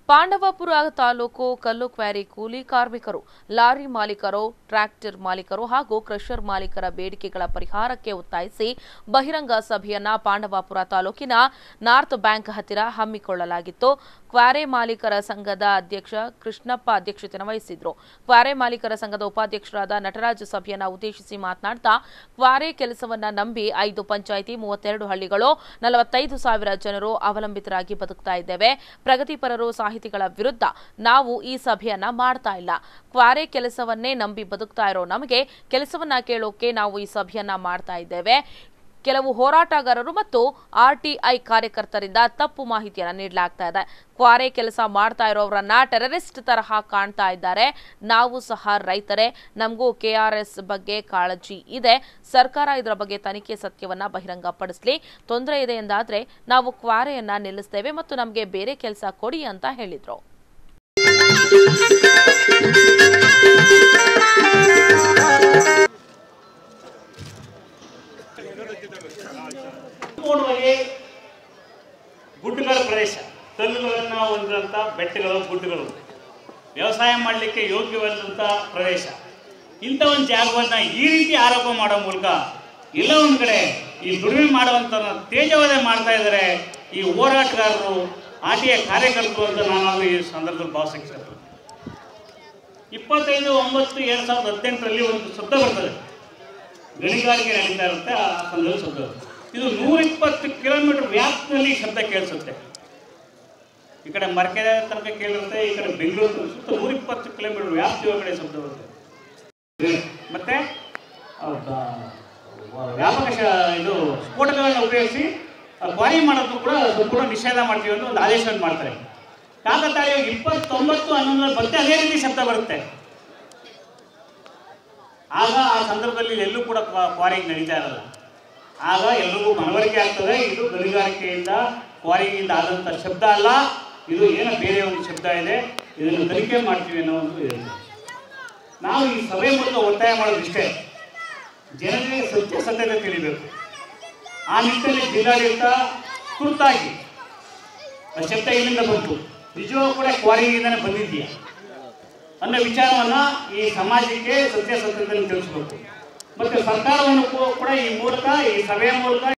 ಪಾಂಡವಪುರ ತಾಲೂಕು ಕಲ್ಲು ಕ್ವಾರಿ ಕೂಲಿ ಕಾರ್ಮಿಕರು ಲಾರಿ ಮಾಲೀಕರು ಟ್ರ್ಯಾಕ್ಟರ್ ಮಾಲೀಕರು ಹಾಗೂ ಕ್ರಷರ್ ಮಾಲೀಕರ ಬೇಡಿಕೆಗಳ ಪರಿಹಾರಕ್ಕೆ ಒತ್ತಾಯಿಸಿ ಬಹಿರಂಗ ಸಭೆಯನ್ನ ಪಾಂಡವಪುರ ತಾಲೂಕಿನ ನಾರ್ತ್ ಬ್ಯಾಂಕ್ ಹತ್ತಿರ ಹಮ್ಮಿಕೊಳ್ಳಲಾಗಿತ್ತು ಕ್ವಾರೆ ಮಾಲೀಕರ ಸಂಘದ ಅಧ್ಯಕ್ಷ ಕೃಷ್ಣಪ್ಪ ಅಧ್ಯಕ್ಷತೆ ವಹಿಸಿದ್ರು ಕ್ವಾರೆ ಮಾಲೀಕರ ಸಂಘದ ಉಪಾಧ್ಯಕ್ಷರಾದ ನಟರಾಜ್ ಸಭೆಯನ್ನ ಉದ್ದೇಶಿಸಿ ಮಾತನಾಡ್ತಾ ಕ್ವಾರೆ ಕೆಲಸವನ್ನ ನಂಬಿ ಐದು ಪಂಚಾಯಿತಿ ಮೂವತ್ತೆರಡು ಹಳ್ಳಿಗಳು ನಲವತ್ತೈದು ಸಾವಿರ ಜನರು ಅವಲಂಬಿತರಾಗಿ ಬದುಕ್ತಾ ಇದ್ದೇವೆ ಪ್ರಗತಿಪರರು ಸಾಹಿತಿಗಳ ವಿರುದ್ಧ ನಾವು ಈ ಸಭೆಯನ್ನ ಮಾಡ್ತಾ ಇಲ್ಲ ಕ್ವಾರೆ ಕೆಲಸವನ್ನೇ ನಂಬಿ ಬದುಕ್ತಾ ಇರೋ ನಮಗೆ ಕೆಲಸವನ್ನ ಕೇಳೋಕೆ ನಾವು ಈ ಸಭೆಯನ್ನ ಮಾಡ್ತಾ ಇದ್ದೇವೆ ಕೆಲವು ಹೋರಾಟಗಾರರು ಮತ್ತು ಆರ್ಟಿಐ ಕಾರ್ಯಕರ್ತರಿಂದ ತಪ್ಪು ಮಾಹಿತಿಯನ್ನ ನೀಡಲಾಗ್ತಾ ಇದೆ ಕ್ವಾರೆ ಕೆಲಸ ಮಾಡ್ತಾ ಇರೋರನ್ನ ಟೆರರಿಸ್ಟ್ ತರಹ ಕಾಣ್ತಾ ಇದ್ದಾರೆ ನಾವು ಸಹ ರೈತರೇ ನಮಗೂ ಕೆಆರ್ಎಸ್ ಬಗ್ಗೆ ಕಾಳಜಿ ಇದೆ ಸರ್ಕಾರ ಇದರ ಬಗ್ಗೆ ತನಿಖೆ ಸತ್ಯವನ್ನ ಬಹಿರಂಗಪಡಿಸಲಿ ತೊಂದರೆ ಇದೆ ಎಂದಾದ್ರೆ ನಾವು ಕ್ವಾರೆಯನ್ನ ನಿಲ್ಲಿಸ್ತೇವೆ ಮತ್ತು ನಮಗೆ ಬೇರೆ ಕೆಲಸ ಕೊಡಿ ಅಂತ ಹೇಳಿದ್ರು ಸಂಪೂರ್ಣವಾಗಿ ಗುಡ್ಡಗಳ ಪ್ರದೇಶ ಕಲ್ಲುಗಳನ್ನು ಹೊಂದಿದಂಥ ಬೆಟ್ಟಗಳು ಗುಡ್ಡಗಳು ವ್ಯವಸಾಯ ಮಾಡಲಿಕ್ಕೆ ಯೋಗ್ಯವಾದಂಥ ಪ್ರದೇಶ ಇಂಥ ಒಂದು ಜಾಗವನ್ನು ಈ ರೀತಿ ಆರೋಪ ಮಾಡೋ ಮೂಲಕ ಎಲ್ಲ ಒಂದು ಕಡೆ ಈ ದುಡಿಮೆ ಮಾಡುವಂಥ ತೇಜವಧೆ ಮಾಡ್ತಾ ಇದ್ದಾರೆ ಈ ಹೋರಾಟಗಾರರು ಆಟಿಯ ಕಾರ್ಯಕರ್ತರು ಅಂತ ನಾನು ಈ ಸಂದರ್ಭದಲ್ಲಿ ಭಾವಿಸಕ್ಕೆ ಇಷ್ಟಪಡ್ತೀನಿ. ಇಪ್ಪತ್ತೈದು ಒಂಬತ್ತು ಎರಡು ಸಾವಿರದ ಹದಿನೆಂಟರಲ್ಲಿ ಒಂದು ಶಬ್ದ ಬರ್ತದೆ ಗಣಿಗಾರಿಕೆ ನಡೀತಾ ಇರುತ್ತೆ ಆ ಸಂದರ್ಭ ಶಬ್ದ ಬರುತ್ತೆ. ಇದು ನೂರಿಪ್ಪತ್ತು ಕಿಲೋಮೀಟರ್ ವ್ಯಾಪ್ತಿಯಲ್ಲಿ ಈ ಶಬ್ದ ಕೇಳಿಸುತ್ತೆ ಈ ಕಡೆ ಮರಕೆರೆ ತನಕ ಕೇಳಿರುತ್ತೆ ಈ ಕಡೆ ಬೆಂಗಳೂರು ತನಕ ಸುತ್ತ ನೂರಿಪ್ಪತ್ತು ಕಿಲೋಮೀಟರ್ ವ್ಯಾಪ್ತಿ ಒಳಗಡೆ ಶಬ್ದ ಬರುತ್ತೆ ಮತ್ತೆ ಆ, ಬ- ವ್ಯಾಪಕ ಶ- ಇದು ಸ್ಫೋಟಕಗಳನ್ನ ಉಪಯೋಗಿಸಿ ಕ್ವಾರಿ ಮಾಡೋದು ಕೂಡ ಸಂಪೂರ್ಣ ನಿಷೇಧ ಮಾಡ್ತೀವಿ ಅಂತ ಒಂದು ಆದೇಶವನ್ನು ಮಾಡ್ತಾರೆ ಕಾಕತಾಳೀಯವಾಗಿ ಇಪ್ಪತ್ತೊಂಬತ್ತು ಹನ್ನೊಂದರಲ್ಲಿ ಮತ್ತೆ ಅದೇ ರೀತಿ ಶಬ್ದ ಬರುತ್ತೆ ಆಗ ಆ ಸಂದರ್ಭದಲ್ಲಿ ಎಲ್ಲೂ ಕೂಡ ಕ್ವಾ- ಕ್ವಾರಿಂಗ್ ನಡೀತಾ ಇರಲ್ಲ ಆಗ ಎಲ್ರಿಗೂ ಮನವರಿಕೆ ಆಗ್ತದೆ ಇದು ಗಣಿಗಾರಿಕೆಯಿಂದ ಕ್ವಾರಿಂಗಿಂದ ಆದಂಥ ಶಬ್ದ ಅಲ್ಲ ಇದು ಏನೋ ಬೇರೆ ಒಂದು ಶಬ್ದ ಇದೆ ಇದನ್ನು ತನಿಖೆ ಮಾಡ್ತೀವಿ ಅನ್ನೋ ಒಂದು ಇದೆ ನಾವು ಈ ಸಭೆ ಮೂಲಕ ಒತ್ತಾಯ ಮಾಡೋದು ಇಷ್ಟೇ ಜನರಿಗೆ ಸತ್ಯಾಸತ್ಯತೆ ತಿಳಿಬೇಕು ಆ ನಿಟ್ಟಿನಲ್ಲಿ ಜಿಲ್ಲಾಡಳಿತ ತುರ್ತಾಗಿ ಆ ಶಬ್ದ ಇಲ್ಲಿಂದ ಬಂತು ನಿಜವಾಗೂ ಕೂಡ ಕ್ವಾರಿಂಗಿಂದನೇ ಬಂದಿದ್ದೀಯಾ ಅನ್ನೋ ವಿಚಾರವನ್ನ ಈ ಸಮಾಜಕ್ಕೆ ಸತ್ಯಾಸತ್ಯತೆಯನ್ನು ತಿಳಿಸಬೇಕು ಮತ್ತೆ ಸರ್ಕಾರವನ್ನು ಕೂ- ಕೂಡ ಈ ಮೂಲಕ ಈ ಸಭೆಯ ಮೂಲಕ